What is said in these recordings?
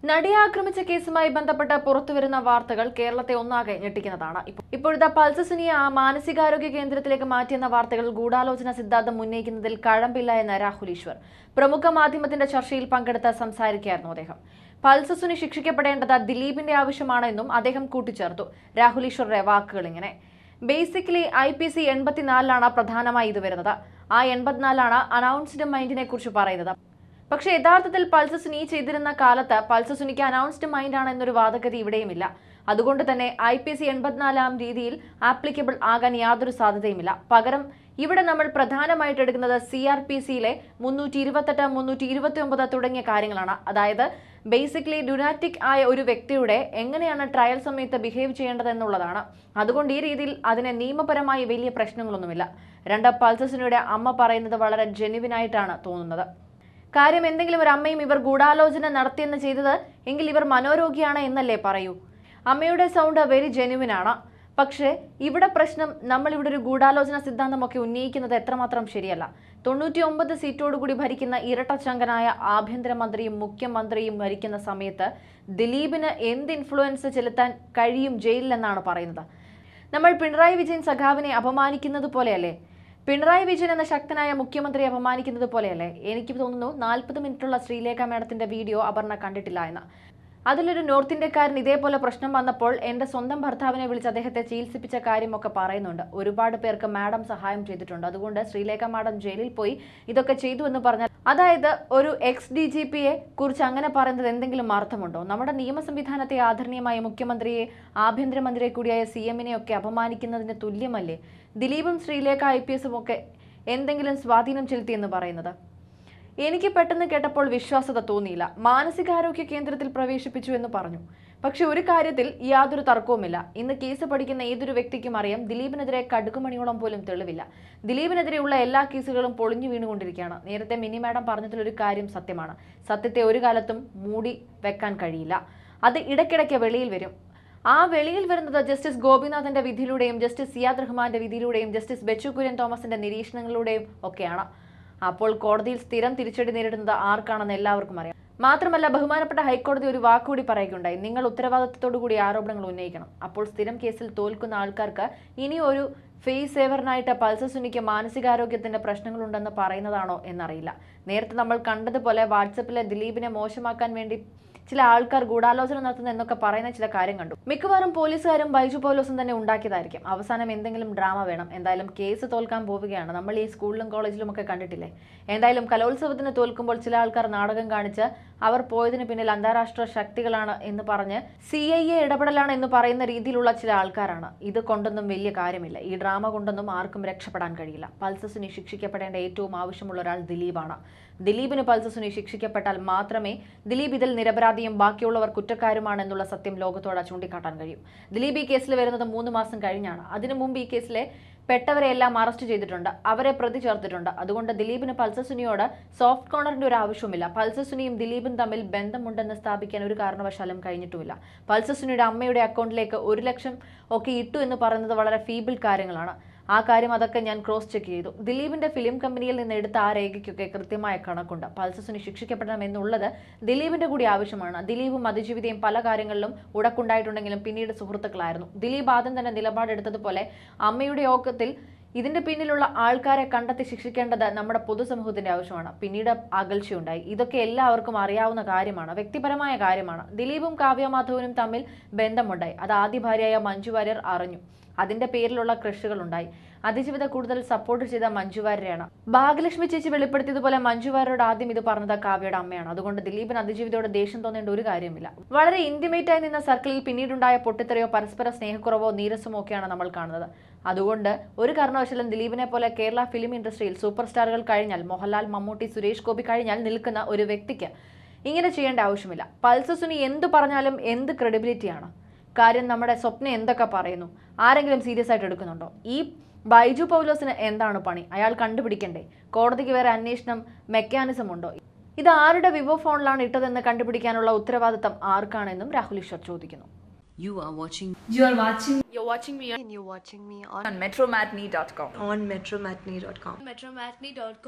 നടിയെ ആക്രമിച്ച കേസുമായി ബന്ധപ്പെട്ട് പുറത്തുവരുന്ന വാർത്തകൾ കേരളത്തെ ഒന്നാകെ ഞെട്ടിക്കുന്നതാണ് ഇപ്പോ- ഇപ്പോഴത്തെ പൾസസിനിയെ ആ മാനസികാരോഗ്യ കേന്ദ്രത്തിലേക്ക് മാറ്റിയെന്ന വാർത്തകൾ ഗൂഢാലോചന സിദ്ധാന്തം ഉന്നയിക്കുന്നതിൽ കഴമ്പില്ല എന്ന് രാഹുൽ ഈശ്വർ പ്രമുഖ മാധ്യമത്തിന്റെ ചർച്ചയിൽ പങ്കെടുത്ത് സംസാരിക്കുകയായിരുന്നു അദ്ദേഹം പൾസസുനി ശിക്ഷിക്കപ്പെടേണ്ടത് ദിലീപിന്റെ ആവശ്യമാണ് എന്നും അദ്ദേഹം കൂട്ടിച്ചേർത്തു രാഹുൽ ഈശ്വറുടെ വാക്കുകൾ ഇങ്ങനെ ബേസിക്കലി ഐ പി സി എൺപത്തിനാലിലാണ് പ്രധാനമായി ഇത് വരുന്നത് ആ എൺപത്തിനാലാണ് അനൗൺസ്ഡ് മൈൻഡിനെ കുറിച്ച് പറയുന്നത് പക്ഷേ യഥാർത്ഥത്തിൽ പൾസസുനി ചെയ്തിരുന്ന കാലത്ത് പൾസസുനിക്ക് അനൗൺസ്ഡ് മൈൻഡ് ആണ് എന്നൊരു വാദഗതി ഇവിടെയുമില്ല അതുകൊണ്ട് തന്നെ ഐ പി സി എൺപത്തിനാലാം രീതിയിൽ ആപ്ലിക്കബിൾ ആകാൻ യാതൊരു സാധ്യതയുമില്ല പകരം ഇവിടെ നമ്മൾ പ്രധാനമായിട്ട് എടുക്കുന്നത് സി ആർ പി സിയിലെ മുന്നൂറ്റി ഇരുപത്തെട്ട് മുന്നൂറ്റി ഇരുപത്തി ഒമ്പത് തുടങ്ങിയ കാര്യങ്ങളാണ് അതായത് ബേസിക്കലി ഡുനാറ്റിക് ആയ ഒരു വ്യക്തിയുടെ എങ്ങനെയാണ് ട്രയൽ സമയത്ത് ബിഹേവ് ചെയ്യേണ്ടത് എന്നുള്ളതാണ് അതുകൊണ്ട് ഈ രീതിയിൽ അതിന് നിയമപരമായി വലിയ പ്രശ്നങ്ങളൊന്നുമില്ല രണ്ട് പൾസസിനിയുടെ അമ്മ പറയുന്നത് വളരെ ജെനുവിനായിട്ടാണ് തോന്നുന്നത് കാര്യം എന്തെങ്കിലും ഒരു അമ്മയും ഇവർ ഗൂഢാലോചന നടത്തിയെന്ന് ചെയ്തത് എങ്കിൽ ഇവർ മനോരോഗിയാണ് എന്നല്ലേ പറയൂ അമ്മയുടെ സൗണ്ട് വെരി ജെനുവിൻ ആണ് പക്ഷേ ഇവിടെ പ്രശ്നം നമ്മൾ ഇവിടെ ഒരു ഗൂഢാലോചന സിദ്ധാന്തമൊക്കെ ഉന്നയിക്കുന്നത് എത്രമാത്രം ശരിയല്ല തൊണ്ണൂറ്റി ഒമ്പത് സീറ്റോടുകൂടി ഭരിക്കുന്ന ഇരട്ടച്ചങ്കനായ ആഭ്യന്തരമന്ത്രിയും മുഖ്യമന്ത്രിയും ഭരിക്കുന്ന സമയത്ത് ദിലീപിന് എന്ത് ഇൻഫ്ലുവൻസ് ചെലുത്താൻ കഴിയും ജയിലിലെന്നാണ് പറയുന്നത് നമ്മൾ പിണറായി വിജയൻ സഖാവിനെ അപമാനിക്കുന്നത് പോലെയല്ലേ പിണറായി വിജയൻ എന്ന ശക്തനായ മുഖ്യമന്ത്രി അപമാനിക്കുന്നത് പോലെയല്ലേ എനിക്ക് തോന്നുന്നു നാൽപ്പത് മിനിറ്റുള്ള ശ്രീലേഖ മേഡത്തിന്റെ വീഡിയോ അപർണ കണ്ടിട്ടില്ല എന്ന് അതിലൊരു നോർത്ത് ഇന്ത്യക്കാരൻ ഇതേപോലെ പ്രശ്നം വന്നപ്പോൾ എൻ്റെ സ്വന്തം ഭർത്താവിനെ വിളിച്ച് അദ്ദേഹത്തെ ചികിത്സിപ്പിച്ച കാര്യമൊക്കെ പറയുന്നുണ്ട് ഒരുപാട് പേർക്ക് മാഡം സഹായം ചെയ്തിട്ടുണ്ട് അതുകൊണ്ട് ശ്രീലേഖ മാഡം ജയിലിൽ പോയി ഇതൊക്കെ ചെയ്തു എന്ന് പറഞ്ഞാൽ അതായത് ഒരു എക്സ് ഡി ജി പിയെ കുറിച്ച് അങ്ങനെ പറയുന്നത് എന്തെങ്കിലും അർത്ഥമുണ്ടോ നമ്മുടെ നിയമ സംവിധാനത്തെ ആദരണീയമായ മുഖ്യമന്ത്രിയെ ആഭ്യന്തരമന്ത്രിയെ കൂടിയായ സി എമ്മിനെയൊക്കെ അപമാനിക്കുന്നതിന് തുല്യമല്ലേ ദിലീപും ശ്രീലേഖ ഐ പി എസും ഒക്കെ എന്തെങ്കിലും സ്വാധീനം ചെലുത്തിയെന്ന് പറയുന്നത് എനിക്ക് പെട്ടെന്ന് കേട്ടപ്പോൾ വിശ്വാസത തോന്നിയില്ല മാനസികാരോഗ്യ കേന്ദ്രത്തിൽ പ്രവേശിപ്പിച്ചു എന്ന് പറഞ്ഞു പക്ഷെ ഒരു കാര്യത്തിൽ യാതൊരു തർക്കവുമില്ല ഇന്ന് കേസ് പഠിക്കുന്ന ഏതൊരു വ്യക്തിക്കും അറിയാം ദിലീപിനെതിരെ കടുകുമണിയോളം പോലും തെളിവില്ല ദിലീപിനെതിരെയുള്ള എല്ലാ കേസുകളും പൊളിഞ്ഞു വീണുകൊണ്ടിരിക്കുകയാണ് നേരത്തെ മിനി മാഡം പറഞ്ഞതിലൊരു കാര്യം സത്യമാണ് സത്യത്തെ ഒരു കാലത്തും മൂടി വെക്കാൻ കഴിയില്ല അത് ഇടയ്ക്കിടയ്ക്ക് വെളിയിൽ വരും ആ വെളിയിൽ വരുന്നത് ജസ്റ്റിസ് ഗോപിനാഥന്റെ വിധിയിലൂടെയും ജസ്റ്റിസ് സിയാദ് റഹ്മാന്റെ വിധിയിലൂടെയും ജസ്റ്റിസ് ബെച്ചു കുര്യൻ തോമസിന്റെ നിരീക്ഷണങ്ങളിലൂടെയും ഒക്കെയാണ് അപ്പോൾ കോടതിയിൽ സ്ഥിരം തിരിച്ചടി നേരിടുന്നത് ആർക്കാണെന്ന് എല്ലാവർക്കും അറിയാം മാത്രമല്ല ബഹുമാനപ്പെട്ട ഹൈക്കോടതി ഒരു വാക്കുകൂടി പറയുകയുണ്ടായി നിങ്ങൾ ഉത്തരവാദിത്തത്തോടു കൂടി ആരോപണങ്ങൾ ഉന്നയിക്കണം അപ്പോൾ സ്ഥിരം കേസിൽ തോൽക്കുന്ന ആൾക്കാർക്ക് ഇനി ഒരു ഫേസ് സേവറിനായിട്ട് പൾസസുനിക്ക് മാനസികാരോഗ്യത്തിന്റെ പ്രശ്നങ്ങളുണ്ടെന്ന് പറയുന്നതാണോ എന്നറിയില്ല നേരത്തെ നമ്മൾ കണ്ടതുപോലെ വാട്സപ്പിലെ ദിലീപിനെ മോശമാക്കാൻ വേണ്ടി ചില ആൾക്കാർ ഗൂഢാലോചന നടത്തുന്നു എന്നൊക്കെ പറയുന്ന ചില കാര്യം കണ്ടു മിക്കവാറും പോലീസുകാരും ബൈജു പോലോസും തന്നെ ഉണ്ടാക്കിയതായിരിക്കും അവസാനം എന്തെങ്കിലും ഡ്രാമ വേണം എന്തായാലും കേസ് തോൽക്കാൻ പോവുകയാണ് നമ്മൾ ഈ സ്കൂളിലും കോളേജിലും ഒക്കെ കണ്ടിട്ടില്ലേ എന്തായാലും കലോത്സവത്തിന് തോൽക്കുമ്പോൾ ചില ആൾക്കാർ നാടകം കാണിച്ച് അവർ പോയതിന് പിന്നിൽ അന്താരാഷ്ട്ര ശക്തികളാണ് എന്ന് പറഞ്ഞ് സി ഐ എ ഇടപെടലാണ് എന്ന് പറയുന്ന രീതിയിലുള്ള ചില ആൾക്കാരാണ് ഇത് കൊണ്ടൊന്നും വലിയ കാര്യമില്ല ഈ ഡ്രാമ കൊണ്ടൊന്നും ആർക്കും രക്ഷപ്പെടാൻ കഴിയില്ല പൾസസിനെ ശിക്ഷിക്കപ്പെടേണ്ട ഏറ്റവും ആവശ്യമുള്ള ഒരാൾ ദിലീപാണ് ദിലീപിന് പൾസസുനി ശിക്ഷിക്കപ്പെട്ടാൽ മാത്രമേ ദിലീപ് ഇതിൽ നിരപരാധിയും ബാക്കിയുള്ളവർ കുറ്റക്കാരുമാണ് എന്നുള്ള സത്യം ലോകത്തോട് ചൂണ്ടിക്കാട്ടാൻ കഴിയും ദിലീപ് ഈ കേസിൽ വരുന്നത് മൂന്ന് മാസം കഴിഞ്ഞാണ് അതിനു മുമ്പ് ഈ കേസിലെ പെട്ടവരെയെല്ലാം അറസ്റ്റ് ചെയ്തിട്ടുണ്ട് അവരെ പ്രതി ചേർത്തിട്ടുണ്ട് അതുകൊണ്ട് ദിലീപിന് പൾസസുനിയോട് സോഫ്റ്റ് കോർണറിന്റെ ഒരു ആവശ്യമില്ല പൾസസുനിയും ദിലീപും തമ്മിൽ ബന്ധമുണ്ടെന്ന് സ്ഥാപിക്കാൻ ഒരു കാരണവശാലും കഴിഞ്ഞിട്ടുമില്ല പൾസസുനിയുടെ അമ്മയുടെ അക്കൗണ്ടിലേക്ക് ഒരു ലക്ഷം ഒക്കെ ഇട്ടു എന്ന് പറയുന്നത് വളരെ ഫീബിൾ കാര്യങ്ങളാണ് ആ കാര്യം അതൊക്കെ ഞാൻ ക്രോസ് ചെക്ക് ചെയ്തു ദിലീപിന്റെ ഫിലിം കമ്പനിയിൽ നിന്ന് എടുത്ത ആ രേഖയ്ക്കൊക്കെ കൃത്യമായ കണക്കുണ്ട് പൾസസിന് ശിക്ഷിക്കപ്പെടണം എന്നുള്ളത് ദിലീപിന്റെ കൂടി ആവശ്യമാണ് ദിലീപും അതിജീവിതയും പല കാര്യങ്ങളിലും ഉടക്കുണ്ടായിട്ടുണ്ടെങ്കിലും പിന്നീട് സുഹൃത്തുക്കളായിരുന്നു ദിലീപ് ആദ്യം തന്നെ നിലപാടെടുത്തതുപോലെ അമ്മയുടെ യോഗത്തിൽ ഇതിന്റെ പിന്നിലുള്ള ആൾക്കാരെ കണ്ടെത്തി ശിക്ഷിക്കേണ്ടത് നമ്മുടെ പൊതുസമൂഹത്തിന്റെ ആവശ്യമാണ് പിന്നീട് അകൽച്ചയുണ്ടായി ഇതൊക്കെ എല്ലാവർക്കും അറിയാവുന്ന കാര്യമാണ് വ്യക്തിപരമായ കാര്യമാണ് ദിലീപും കാവ്യ മാധവനും തമ്മിൽ ബന്ധമുണ്ടായി അത് ആദ്യ ഭാര്യയായ മഞ്ജു വാര്യർ അറിഞ്ഞു അതിന്റെ പേരിലുള്ള ക്രഷുകൾ ഉണ്ടായി അതിജീവിത കൂടുതൽ സപ്പോർട്ട് ചെയ്ത മഞ്ജു വാര്യരെയാണ് ഭാഗ്യലക്ഷ്മി ചേച്ചി വെളിപ്പെടുത്തിയതുപോലെ മഞ്ജു വാര്യരോട് ആദ്യം ഇത് പറഞ്ഞത് കാവ്യയുടെ അമ്മയാണ് അതുകൊണ്ട് ദിലീപിന് അതിജീവിതയോട് ദേഷ്യം തോന്നേണ്ട ഒരു കാര്യമില്ല വളരെ ഇന്റിമേറ്റ് ആയി നിന്ന സർക്കിളിൽ പിന്നീടുണ്ടായ പൊട്ടിത്തെറിയോ പരസ്പര സ്നേഹക്കുറവോ നീരസമോ ഒക്കെയാണ് നമ്മൾ കാണുന്നത് അതുകൊണ്ട് ഒരു കാരണവശാലും ദിലീപിനെ പോലെ കേരള ഫിലിം ഇൻഡസ്ട്രിയിൽ സൂപ്പർ സ്റ്റാറുകൾ കഴിഞ്ഞാൽ മോഹൻലാൽ മമ്മൂട്ടി സുരേഷ് ഗോപി കഴിഞ്ഞാൽ നിൽക്കുന്ന ഒരു വ്യക്തിക്ക് ഇങ്ങനെ ചെയ്യേണ്ട ആവശ്യമില്ല പൾസസുനി എന്ത് പറഞ്ഞാലും എന്ത് ക്രെഡിബിലിറ്റിയാണ് കാര്യം നമ്മുടെ സ്വപ്നം എന്തൊക്കെ പറയുന്നു ആരെങ്കിലും സീരിയസ് ആയിട്ട് എടുക്കുന്നുണ്ടോ ഈ ബൈജു പൗലോസിന് എന്താണ് പണി അയാൾ കണ്ടുപിടിക്കണ്ടേ കോടതിക്ക് വേറെ അന്വേഷണം മെക്കാനിസം ഉണ്ടോ ഇത് ആരുടെ വിവോ ഫോണിലാണ് ഇട്ടതെന്ന് കണ്ടുപിടിക്കാനുള്ള ഉത്തരവാദിത്തം ആർക്കാണെന്നും രാഹുൽ ഈശ്വർ ചോദിക്കുന്നു You are watching You are watching You're watching me on, and you're watching me on, on metromatney.com. on metromatney.com. metromatney.com.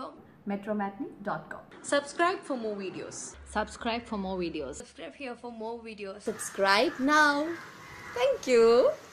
metromatney.com. Subscribe for more videos. Subscribe for more videos. Subscribe here for more videos. subscribe now. Thank you.